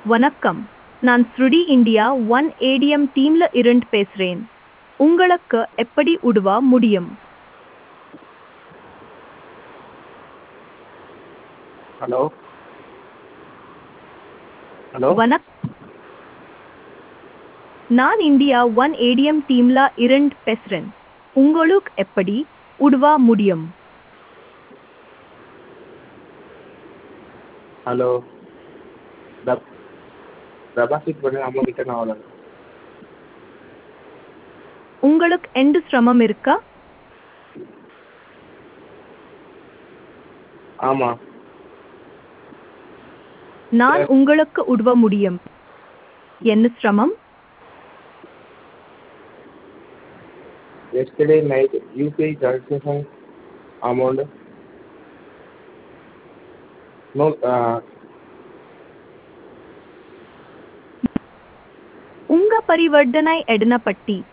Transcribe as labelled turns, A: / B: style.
A: வணக்கம் நான் ஸ்ருடி இந்தியா ஒன் ஏடிஎம் டீம்ல இருந்து பேசுறேன் உங்களுக்கு எப்படி உதவ முடியும்
B: ஹலோ ஹலோ
A: வணக் நான் இந்தியா ஒன் ஏடிஎம் டீம்ல இருந்து பேசுறேன் உங்களுக்கு எப்படி உதவ முடியும்
B: ஹலோ டப் டெபாசிட் பண்ணி அமௌண்ட் ரிட்டர்ன் ஆகல
A: உங்களுக்கு எந்த சிரமம் இருக்கா
B: ஆமாம்
A: நான் உங்களுக்கு உதவ முடியும் என்ன சிரமம்
B: yesterday night UPI transaction amount no uh,
A: உங்க பரிவர்த்தனை எடன பட்டி